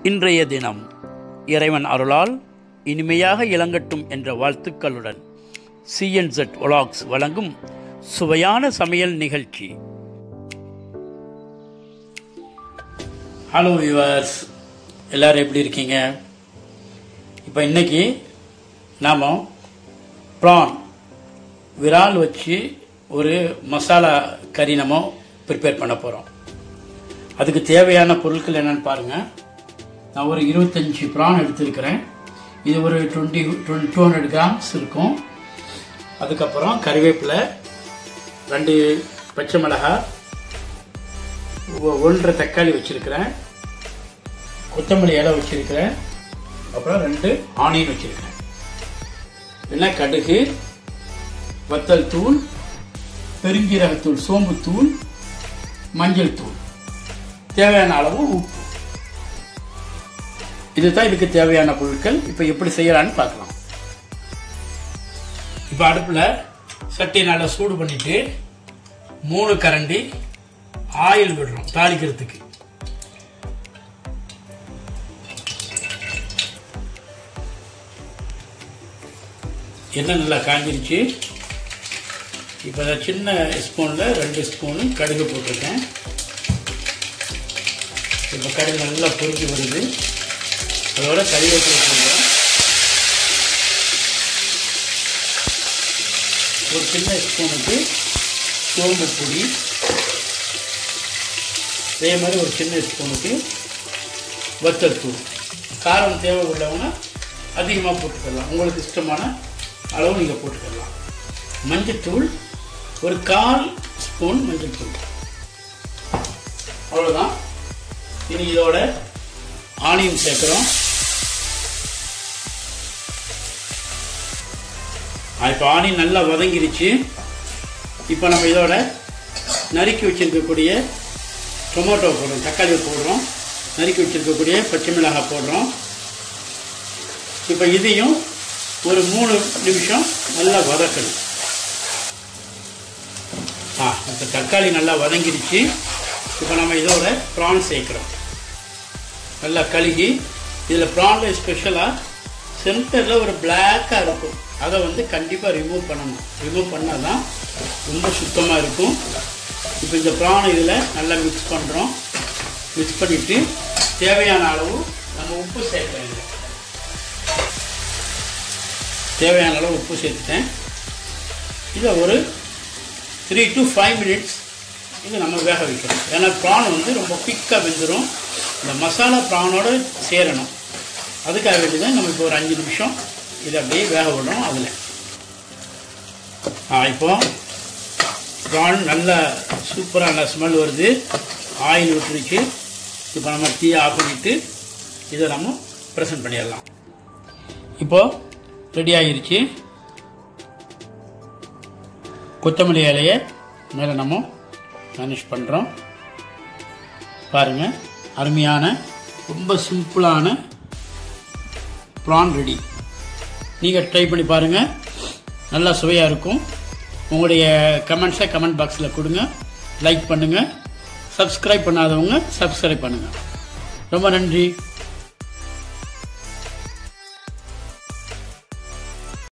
இன்றைய தினம் இறைவன் அருளால் இனிமையாக இளங்கட்டும் என்ற வாழ்த்துக்களுடன் சிஎன்செட் ஒலாக்ஸ் வழங்கும் சுவையான சமையல் நிகழ்ச்சி ஹலோ வியூவர்ஸ் எல்லாரும் எப்படி இருக்கீங்க இப்போ இன்னைக்கு நாம் ப்ரான் விரால் வச்சு ஒரு மசாலா கறி நம்ம ப்ரிப்பேர் பண்ண போகிறோம் அதுக்கு தேவையான பொருட்கள் என்னன்னு பாருங்கள் நான் ஒரு இருபத்தஞ்சி ப்ரான் எடுத்திருக்கிறேன் இது ஒரு டுவெண்ட்டி டூ ஹண்ட்ரட் கிராம்ஸ் இருக்கும் அதுக்கப்புறம் கறிவேப்பிலை ரெண்டு பச்சை மிளகாய் ஒ- ஒன்றரை தக்காளி வச்சுருக்கிறேன் கொத்தமல்லி இலை வச்சுருக்கிறேன் அப்புறம் ரெண்டு ஆனியன் வச்சுருக்கிறேன் என்ன கடுகு வத்தல் தூள் பெருஞ்சீரகத்தூள் சோம்புத்தூள் மஞ்சள் தூள் தேவையான அளவு உப்பு இதுதான் இதுக்கு தேவையான பொருட்கள் இப்போ எப்படி செய்யலான்னு பார்க்கலாம் இப்போ அடுப்பில் சட்டி நல்லா சூடு பண்ணிட்டு மூணு கரண்டி ஆயில் விடுறோம் தாளிக்கிறதுக்கு எண்ணெய் நல்லா காஞ்சிருச்சு இப்போ அதை சின்ன ஸ்பூனில் ரெண்டு ஸ்பூனு கடுகு போட்டிருக்கேன் இப்போ கடுகு நல்லா பொரிஞ்சு வருது அதோட கறிவேப்பிலை போடுறோம் ஒரு சின்ன ஸ்பூனுக்கு சோம்பு பொடி அதே மாதிரி ஒரு சின்ன ஸ்பூனுக்கு வத்தல் தூள் காரம் தேவை உள்ளவங்க அதிகமாக போட்டுக்கலாம் உங்களுக்கு இஷ்டமான அளவு நீங்கள் போட்டுக்கலாம் மஞ்சத்தூள் ஒரு கால் ஸ்பூன் மஞ்சத்தூள் அவ்வளோதான் இனி இதோட ஆனியன் சேர்க்குறோம் இப்போ ஆனியன் நல்லா வதங்கிருச்சு இப்போ நம்ம இதோட நறுக்கி வச்சிருக்கக்கூடிய டொமேட்டோ போடுறோம் தக்காளி போடுறோம் நறுக்கி வச்சிருக்கக்கூடிய பச்சை மிளகாய் போடுறோம் இப்போ இதையும் ஒரு மூணு நிமிஷம் நல்லா வதக்கணும் ஆ இப்போ தக்காளி நல்லா வதங்கிருச்சு இப்போ நம்ம இதோட ப்ரான் சேர்க்குறோம் நல்லா கழுகி இதில் ப்ரானில் ஸ்பெஷலாக சென்டரில் ஒரு பிளாக்காக இருக்கும் அதை வந்து கண்டிப்பாக ரிமூவ் பண்ணணும் ரிமூவ் பண்ணால் தான் ரொம்ப சுத்தமாக இருக்கும் இப்போ இந்த ப்ரானை இதில் நல்லா மிக்ஸ் பண்ணுறோம் மிக்ஸ் பண்ணிவிட்டு தேவையான அளவு நம்ம உப்பு சேர்க்குறோம் இதில் தேவையான அளவு உப்பு சேர்த்துட்டேன் இதை ஒரு த்ரீ டு ஃபைவ் மினிட்ஸ் இது நம்ம வேக வைக்கணும் ஏன்னா ப்ரான் வந்து ரொம்ப குயிக்காக வெந்துடும் இந்த மசாலா ப்ரானோட சேரணும் அதுக்காக வேண்டி தான் நம்ம இப்போ ஒரு அஞ்சு நிமிஷம் இதை அப்படியே வேக விடணும் அதில் ஆ இப்போ ப்ரான் நல்லா சூப்பராக நல்லா ஸ்மெல் வருது ஆயில் விட்டுருச்சு இப்போ நம்ம டீ ஆஃப் பண்ணிவிட்டு இதை நம்ம ப்ரெசென்ட் பண்ணிடலாம் இப்போது ரெடி ஆகிருச்சு கொத்தமல்லி இலையை மேலே நம்ம மேனேஜ் பண்ணுறோம் பாருங்கள் அருமையான ரொம்ப சிம்பிளான ப்ரான் ரெடி நீங்கள் ட்ரை பண்ணி பாருங்கள் நல்லா சுவையாக இருக்கும் உங்களுடைய கமெண்ட்ஸை கமெண்ட் பாக்ஸில் கொடுங்க லைக் பண்ணுங்கள் சப்ஸ்கிரைப் பண்ணாதவங்க சப்ஸ்கிரைப் பண்ணுங்கள் ரொம்ப நன்றி